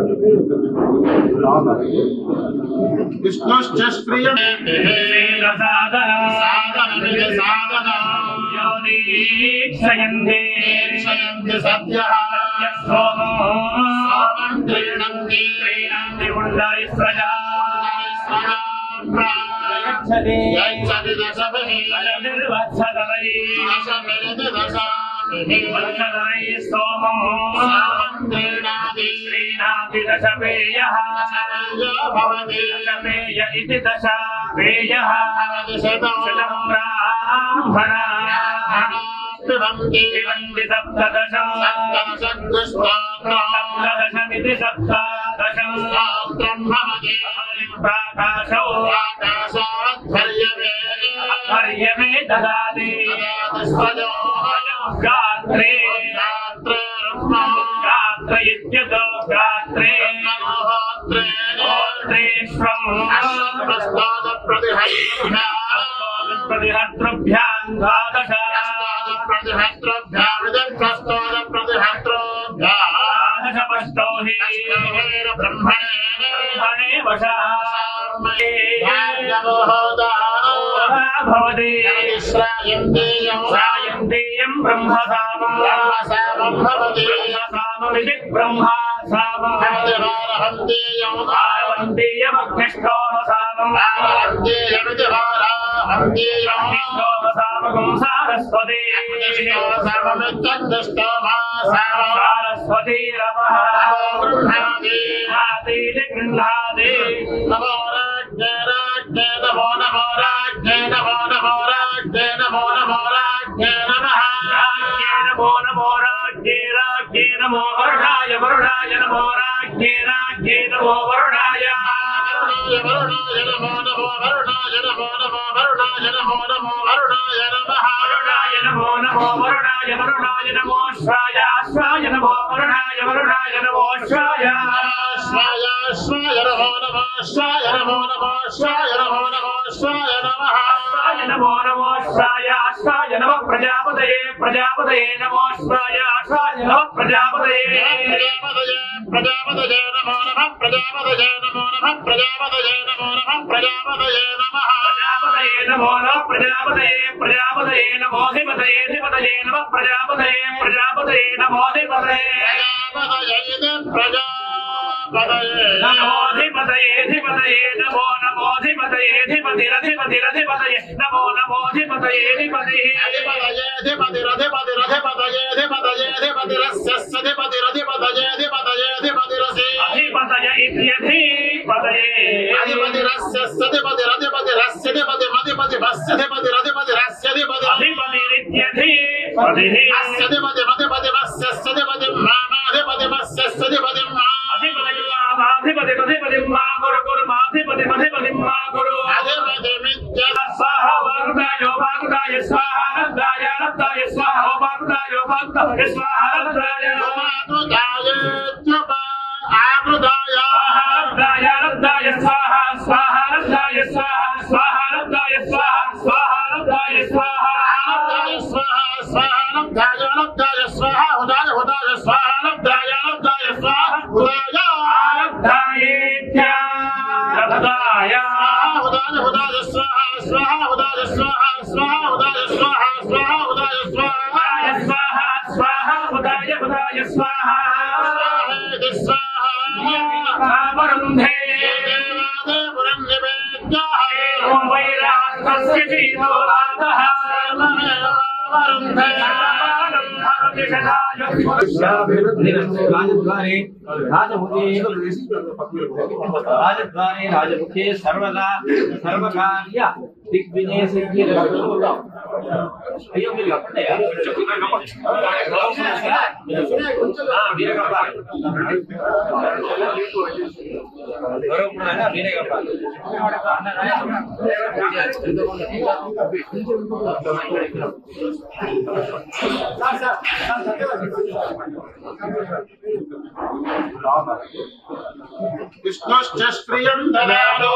విష్ణుశ్చ స్త్రియం క్షయంతే సత్య ప్రజా యచ్చతి దశభిః నిర్వత్సదరై దశమిరితి దశాభిః వత్సదరై స్తోమం సామంత్రేణాది శ్రీనాథి దశపేయః దశమయ్యో భవతి దశపేయ ఇతి దశపేయః భవతి శతం శతం బ్రాహ్మణాః పిబంతి పిబంతి సప్తదశం సప్తదశగ్రస్తోత్రం సప్తదశమితి సప్తదశం స్తోత్రం భవతి ప్రాకాశౌ ఆకాశాధ్వర్యమే హర్యమే దదాతి స్వజో గాత్రే రాత్రే గాత్ర ఇత్యుతో గాత్రే బ్రహ్మోత్రే గోత్రేష్వం ప్రస్తాద ప్రతిహత్య ప్రతిహర్తృభ్యాం ద్వాదశ ద్వాదశ పష్టో హి బ్రహ్మణే వశః భవతి సాయంతేయం బ్రహ్మసామం బ్రహ్మసామమితి బ్రహ్మ సామం భారవంతీయమగ్నిష్టోమసామం అగ్నిష్టోమసామకం సారస్వతీ సారస్వతీరవః గృహ్ణాతి గృహ్ణాతి రాజ్ఞే నమో నమో రాజ్ఞే రాజ్ఞే నమో వరుణాయ వరుణాయ నమో రాజ్ఞే రాజ్ఞే నమో వరుణాయ వరుణాయ నమో నమో వరుణాయ వరుణాయ నమో శ్రాయ శ్రాయ నమో వరుణాయ వరుణాయ నమో శ్రాయ శ్రాయ నమో నమో శ్రాయ శ్రాయ నమ ప్రజాపతయే ప్రజాపతయే నమో శ్రాయ శ్రాయ నమ ప్రజాపతయే ప్రజాపతయే నమో నమ ప్రజాపతయే నమో నమ ప్రజాపతయే నమో నమ ప్రజాపతయే నమ ప్రజాపతయే నమో నమ ప్రజాపతయే ప్రజాపతయే నమోధిపతయే ధిపతయే నమ ప్రజాపతయే ప్రజాపతయే నమోధిపతయే నమోధిపతయే ధిపతయే నమో నమోధిపతయే ధిపతిరధిపతిరధిపతయే నమో నమోధిపతయే ధిపతి అధిపతయ ఇత్యధిపతయే అధిపతిరిత్యధిపతిః అధిపతి అధిపతి మా గురు గురు మాధిపతి మధిపతి మా గురు స్వాహ వాగుదాయో వాగుదాయ స్వాహ రబ్దాయ రబ్దాయ స్వాహ వాగుదాయ వాగుదాయ స్వాహ రబ్దాయ రబ్దాయ రబ్దాయ స్వాహ స్వాహ రబ్దాయ స్వాహ స్వాహ రబ్దాయ స్వాహ స్వాహ రబ్దాయ స్వాహ రబ్దాయేత్య రబ్దాయ ఉదాయ స్వాహ స్వాహ ఉదాయ ఉదాయ స్వాహ వరుంధే ఓం వైరాస్తస్య జీవో రాధః రాజద్వారే రాజముఖే రాజద్వారే రాజముఖే సర్వదా సర్వకార్య దిగ్విజయ సిద్ధి అయ్యో మీరు కప్పండియా? ఆ, మీరే కప్పాలి. ఎవరో ఇప్పుడు అయినా మీరే కప్పాలి. విష్ణుశ్చ స్త్రియం దదాదో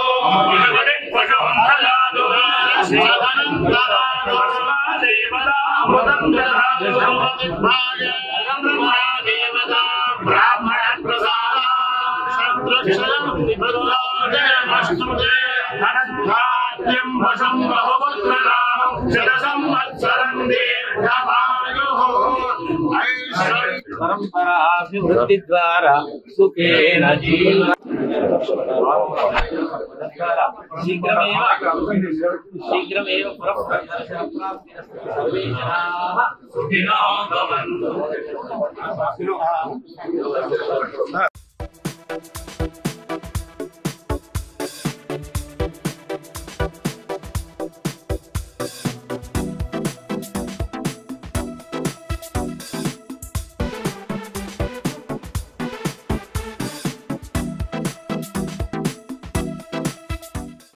దేవతా బ్రాహ్మణ ప్రసాద వశం బహుపుత్రరామం శత సంవత్సరం దీర్ఘమాయుః ఐశ్వర్య పరంపరాభివృద్ధి ద్వారా సుఖేన జీవ శీఘ్రమేవ శీఘ్రమేవ పురప్రదర్శనప్రాప్తిరస్తు సర్వే జనాః సుఖినో భవంతు